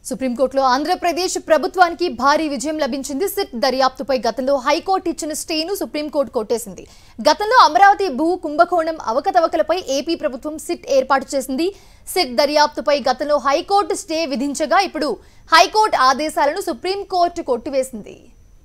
సుప్రీంకోర్టులో ఆంధ్రప్రదేశ్ ప్రభుత్వానికి భారీ విజయం లభించింది సిట్ దర్యాప్తుపై గతంలో హైకోర్టు ఇచ్చిన స్టేను సుప్రీంకోర్టు కొట్టేసింది గతంలో అమరావతి భూ కుంభకోణం అవకతవకలపై ఏపీ ప్రభుత్వం సిట్ ఏర్పాటు చేసింది సిట్ దర్యాప్తుపై గతంలో హైకోర్టు స్టే విధించగా ఇప్పుడు హైకోర్టు ఆదేశాలను సుప్రీంకోర్టు కొట్టివేసింది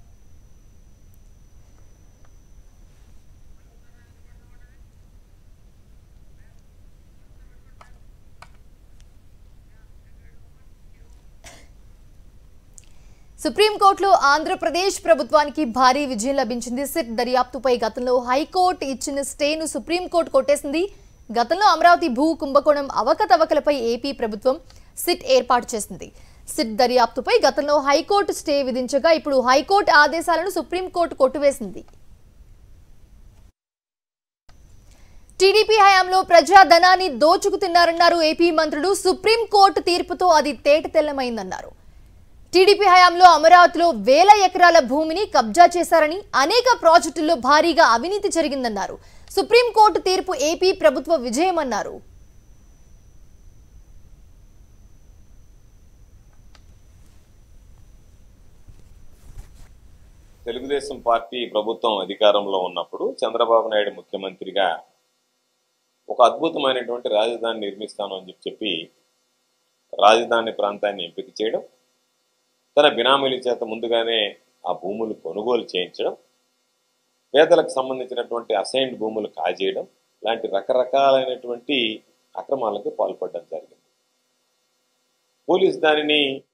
సుప్రీంకోర్టులో ఆంధ్రప్రదేశ్ ప్రభుత్వానికి భారీ విజయం లభించింది సిట్ దర్యాప్తుపై గతంలో హైకోర్టు ఇచ్చిన స్టేను సుప్రీంకోర్టు కొట్టేసింది గతంలో అమరావతి భూ కుంభకోణం అవకతవకలపై ఏపీ ప్రభుత్వం సిట్ ఏర్పాటు చేసింది సిట్ దర్యాప్తుపై గతంలో హైకోర్టు స్టే విధించగా ఇప్పుడు హైకోర్టు ఆదేశాలను సుప్రీంకోర్టు కొట్టివేసింది టీడీపీ హయాంలో ప్రజాధనాన్ని దోచుకు తిన్నారన్నారు ఏపీ మంత్రులు సుప్రీంకోర్టు తీర్పుతో అది తేట తెల్లమైందన్నారు టీడీపీ హయాంలో అమరావతిలో వేల ఎకరాల భూమిని కబ్జా చేశారని అనేక ప్రాజెక్టుల్లో భారీగా అవినీతి జరిగిందన్నారు సుప్రీంకోర్టు తీర్పు ఏపీ ప్రభుత్వ విజయమన్నారు తెలుగుదేశం పార్టీ ప్రభుత్వం అధికారంలో ఉన్నప్పుడు చంద్రబాబు నాయుడు ముఖ్యమంత్రిగా ఒక అద్భుతమైనటువంటి రాజధాని నిర్మిస్తాను అని చెప్పి చెప్పి రాజధాని ప్రాంతాన్ని ఎంపిక చేయడం తన బినామీల చేత ముందుగానే ఆ భూములు కొనుగోలు చేయించడం పేదలకు సంబంధించినటువంటి అసైన్డ్ భూములు కాజేయడం లాంటి రకరకాలైనటువంటి అక్రమాలకు పాల్పడడం జరిగింది పోలీస్ దానిని